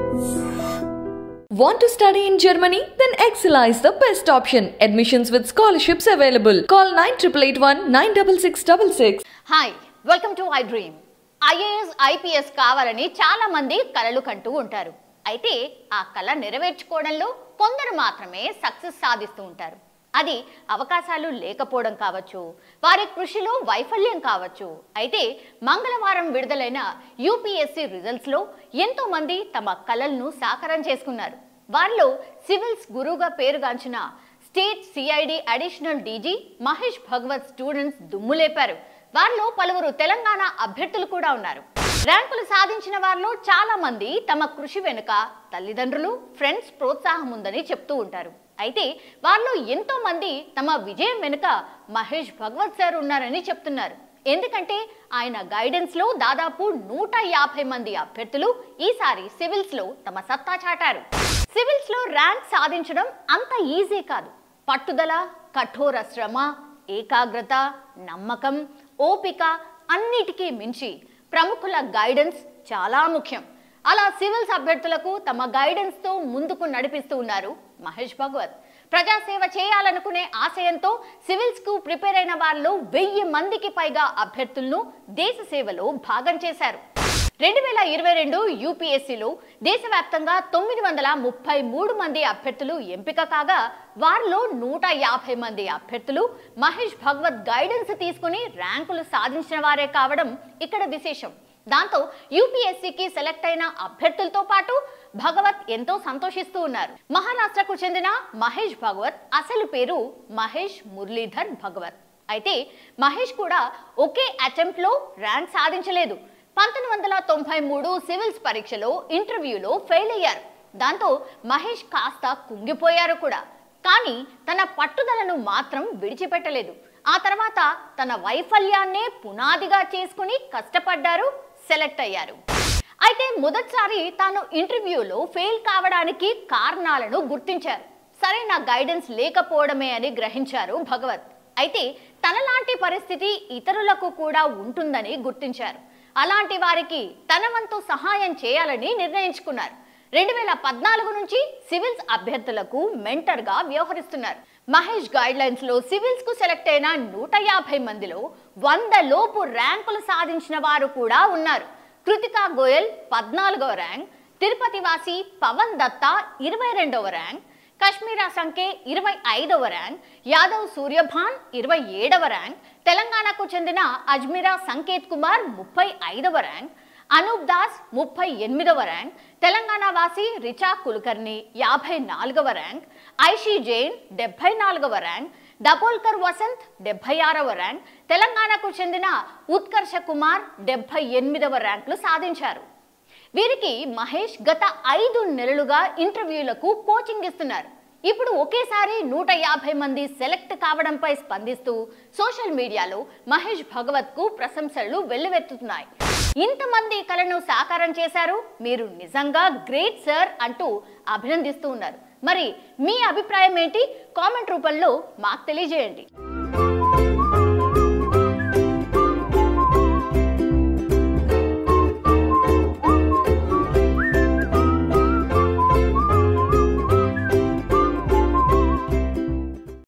Want to study in Germany? Then Excella is the best option. Admissions with scholarships available. Call 9881 96666. Hi welcome to I dream IAS IPS కావాలని చాలా మంది కలలు కంటూ ఉంటారు అయితే ఆ కళ నెరవేర్చుకోవడంలో కొందరు మాత్రమే సక్సెస్ సాధిస్తూ ఉంటారు అది అవకాశాలు లేకపోవడం కావచ్చు వారి కృషిలో వైఫల్యం కావచ్చు అయితే మంగళవారం విడుదలైన యూపీఎస్సీ రిజల్ట్స్లో ఎంతో మంది తమ కలలను సాకారం చేసుకున్నారు వారిలో సివిల్స్ గురువుగా పేరుగాంచిన state CID additional DG Mahesh Bhagwat students దుమ్ములేపారు వారిలో పలువురు తెలంగాణ అభ్యర్థులు కూడా ఉన్నారు ర్యాంకులు సాధించిన వారిలో చాలా మంది తమ కృషి వెనుక తల్లిదండ్రులు ఫ్రెండ్స్ ప్రోత్సాహం ఉందని చెప్తూ ఉంటారు అయితే వారిలో ఎంతో మంది తమ విజయం వెనుక మహేష్ భగవత్ సార్ ఉన్నారని చెప్తున్నారు ఎందుకంటే ఆయన గైడెన్స్ లో దాదాపు నూట యాభై మంది అభ్యర్థులు ఈసారి సివిల్స్ లో తమ సత్తా చాటారు సివిల్స్ లో ర్యాంక్ సాధించడం అంత ఈజీ కాదు పట్టుదల కఠోర శ్రమ ఏకాగ్రత నమ్మకం ఓపిక అన్నిటికీ మించి ప్రముఖుల గైడెన్స్ చాలా ముఖ్యం అలా సివిల్స్ అభ్యర్థులకు తమ గైడెన్స్ తో ముందుకు నడిపిస్తూ ఉన్నారు మహేష్ భగవత్ ప్రజాసేవ చేయాలనుకునే ఆశయంతో సివిల్స్ కు ప్రిపేర్ అయిన వారిలో వెయ్యి మందికి పైగా అభ్యర్థులను దేశ సేవలో భాగం చేశారు రెండు వేల ఇరవై రెండు యూపీఎస్సీలో దేశవ్యాప్తంగా తొమ్మిది వందల ముప్పై మూడు మంది అభ్యర్థులు ఎంపిక కాగా వారిలో నూట యాభై మంది అభ్యర్థులు మహేష్ భగవత్ గైడెన్స్ తీసుకుని ర్యాంకులు సాధించిన వారే కావడం ఇక్కడ విశేషం దాంతో యూపీఎస్సీకి సెలెక్ట్ అయిన అభ్యర్థులతో పాటు భగవత్ ఎంతో సంతోషిస్తూ ఉన్నారు మహారాష్ట్రకు చెందిన మహేష్ భగవత్ అసలు పేరు మహేష్ మురళీధర్ భగవత్ అయితే మహేష్ కూడా ఒకే అటెంప్ట్ లో ర్యాంక్ సాధించలేదు పంతొమ్మిది వందల తొంభై మూడు సివిల్స్ పరీక్షలో ఇంటర్వ్యూలో ఫెయిల్ అయ్యారు దాంతో మహేష్ కాస్త కుంగిపోయారు కూడా కానీ తన పట్టుదలను మాత్రం విడిచిపెట్టలేదు ఆ తర్వాత తన వైఫల్యాన్నే పునాదిగా చేసుకుని కష్టపడ్డారు సెలెక్ట్ అయ్యారు అయితే మొదటిసారి తాను ఇంటర్వ్యూలో ఫెయిల్ కావడానికి కారణాలను గుర్తించారు సరైన గైడెన్స్ లేకపోవడమే అని గ్రహించారు భగవత్ అయితే తనలాంటి పరిస్థితి ఇతరులకు కూడా ఉంటుందని గుర్తించారు అలాంటి వారికి తన వంతు సహాయం చేయాలని నిర్ణయించుకున్నారు రెండు వేల పద్నాలుగు నుంచి సివిల్స్ అభ్యర్థులకు మెంటర్గా వ్యవహరిస్తున్నారు మహేష్ గైడ్ లైన్స్ లో సివిల్స్ కు సెలెక్ట్ అయిన నూట యాభై మందిలో వంద లోపు ర్యాంకులు సాధించిన వారు కూడా ఉన్నారు కృతికా గోయల్ పద్నాలుగవ ర్యాంక్ తిరుపతి వాసి పవన్ దత్తా ఇరవై రెండవ ర్యాంక్ కశ్మీరా సంఖ్య ఇరవై ఐదవ ర్యాంక్ యాదవ్ సూర్యభాన్ ఇరవై ఏడవ ర్యాంక్ తెలంగాణకు చెందిన అజ్మీరా సంకేత్ కుమార్ ముప్పై ఐదవ ర్యాంక్ అనూప్ దాస్ ముప్పై ఎనిమిదవ ర్యాంక్ తెలంగాణ వాసి రిచా కుల్కర్ని యాభై నాలుగవ ర్యాంక్ ఐషీ జైన్ డెబ్బై నాలుగవ ర్యాంక్ దబోల్కర్ వసంత్ డెబ్బై ఆరవ ర్యాంక్ తెలంగాణకు చెందిన ఉత్కర్ష కుమార్ డెబ్బై ఎనిమిదవ ర్యాంకులు సాధించారు వీరికి మహేష్ గత ఐదు నెలలుగా ఇంటర్వ్యూలకు కోచింగ్ ఇస్తున్నారు ఇప్పుడు ఒకేసారి నూట యాభై మంది సెలెక్ట్ కావడంపై స్పందిస్తూ సోషల్ మీడియాలో మహేష్ భగవత్ కు ప్రశంసలు వెల్లువెత్తుతున్నాయి ఇంతమంది కలను సాకారం చేశారు మీరు నిజంగా గ్రేట్ సార్ అంటూ అభినందిస్తూ ఉన్నారు మరి మీ అభిప్రాయం ఏంటి కామెంట్ రూపంలో మాకు తెలియజేయండి